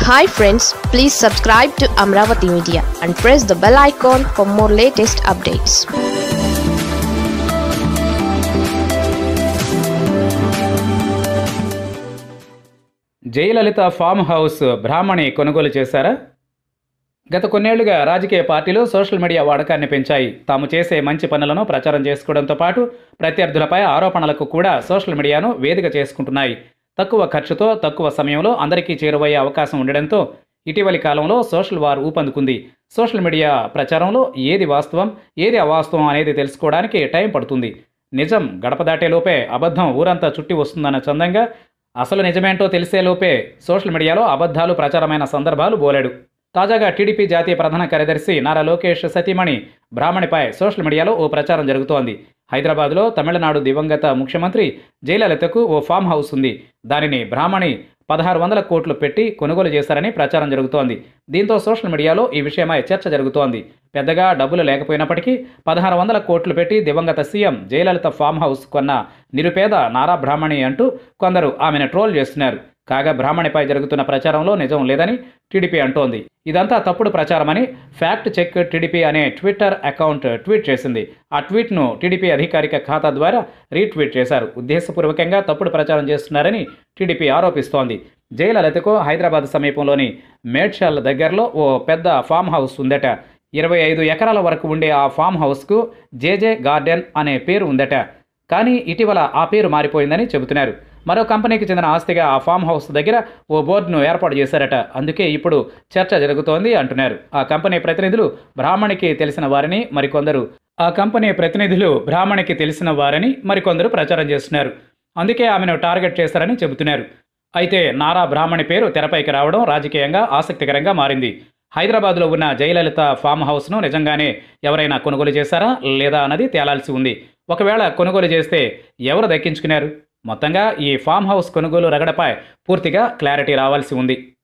hi friends please subscribe to Amaravati media and press the bell icon for more latest updates Jayalalitha farm house Brahmani కొనుగోలు చేశారా గత కొన్నేళ్లుగా రాజకీయ పార్టీలు సోషల్ మీడియా వాడకాన్ని పెంచాయి తాము చేసే మంచి పనులను ప్రచారం చేసుకోవడంతో పాటు ప్రత్యర్థులపై ఆరోపణలకు కూడా సోషల్ మీడియాను వేదిక చేసుకుంటున్నాయి తక్కువ ఖర్చుతో తక్కువ సమయంలో అందరికీ చేరువయ్యే అవకాశం ఉండడంతో ఇటీవలి కాలంలో సోషల్ వార్ ఊపందుకుంది సోషల్ మీడియా ప్రచారంలో ఏది వాస్తవం ఏది అవాస్తవం అనేది తెలుసుకోవడానికి టైం పడుతుంది నిజం గడప దాటేలోపే అబద్ధం ఊరంతా చుట్టి వస్తుందన్న చందంగా అసలు నిజమేంటో తెలిసేలోపే సోషల్ మీడియాలో అబద్ధాలు ప్రచారమైన సందర్భాలు బోలెడు తాజాగా టీడీపీ జాతీయ ప్రధాన కార్యదర్శి నారా లోకేష్ సతీమణి బ్రాహ్మణిపై సోషల్ మీడియాలో ఓ ప్రచారం జరుగుతోంది హైదరాబాద్లో తమిళనాడు దివంగత ముఖ్యమంత్రి జయలలితకు ఓ ఫామ్ హౌస్ ఉంది దానిని బ్రాహ్మణి పదహారు వందల కోట్లు పెట్టి కొనుగోలు చేశారని ప్రచారం జరుగుతోంది దీంతో సోషల్ మీడియాలో ఈ విషయమై చర్చ జరుగుతోంది పెద్దగా డబ్బులు లేకపోయినప్పటికీ పదహారు వందల కోట్లు పెట్టి దివంగత సీఎం జయలలిత ఫామ్ హౌస్ కొన్న నిరుపేద నారా బ్రాహ్మణి అంటూ కొందరు ఆమెను ట్రోల్ చేస్తున్నారు కాగా బ్రాహ్మణిపై జరుగుతున్న ప్రచారంలో నిజం లేదని టీడీపీ అంటోంది ఇదంతా తప్పుడు ప్రచారమని ఫ్యాక్ట్ చెక్ టీడీపీ అనే ట్విట్టర్ అకౌంట్ ట్వీట్ చేసింది ఆ ట్వీట్ను టీడీపీ అధికారిక ఖాతా ద్వారా రీట్వీట్ చేశారు ఉద్దేశపూర్వకంగా తప్పుడు ప్రచారం చేస్తున్నారని టీడీపీ ఆరోపిస్తోంది జయలలితకు హైదరాబాద్ సమీపంలోని మేడ్చల్ దగ్గరలో ఓ పెద్ద ఫామ్ హౌస్ ఉందట ఇరవై ఐదు ఎకరాల వరకు ఉండే ఆ ఫామ్ హౌస్కు జేజే గార్డెన్ అనే పేరు ఉందట కానీ ఇటీవల ఆ పేరు మారిపోయిందని చెబుతున్నారు మరో కంపెనీకి చెందిన ఆస్తిగా ఆ ఫామ్ హౌస్ దగ్గర ఓ బోర్డును ఏర్పాటు చేశారట అందుకే ఇప్పుడు చర్చ జరుగుతోంది అంటున్నారు ఆ కంపెనీ ప్రతినిధులు బ్రాహ్మణికి తెలిసిన వారిని మరికొందరు ఆ కంపెనీ ప్రతినిధులు బ్రాహ్మణికి తెలిసిన వారని మరికొందరు ప్రచారం చేస్తున్నారు అందుకే ఆమెను టార్గెట్ చేశారని చెబుతున్నారు అయితే నారా బ్రాహ్మణి పేరు తెరపైకి రావడం రాజకీయంగా ఆసక్తికరంగా మారింది హైదరాబాద్లో ఉన్న జయలలిత ఫామ్ హౌస్ను నిజంగానే ఎవరైనా కొనుగోలు చేశారా లేదా అన్నది తేలాల్సి ఉంది ఒకవేళ కొనుగోలు చేస్తే ఎవరు దక్కించుకున్నారు మొత్తంగా ఈ ఫామ్ హౌస్ కొనుగోలు రగడపై పూర్తిగా క్లారిటీ రావాల్సి ఉంది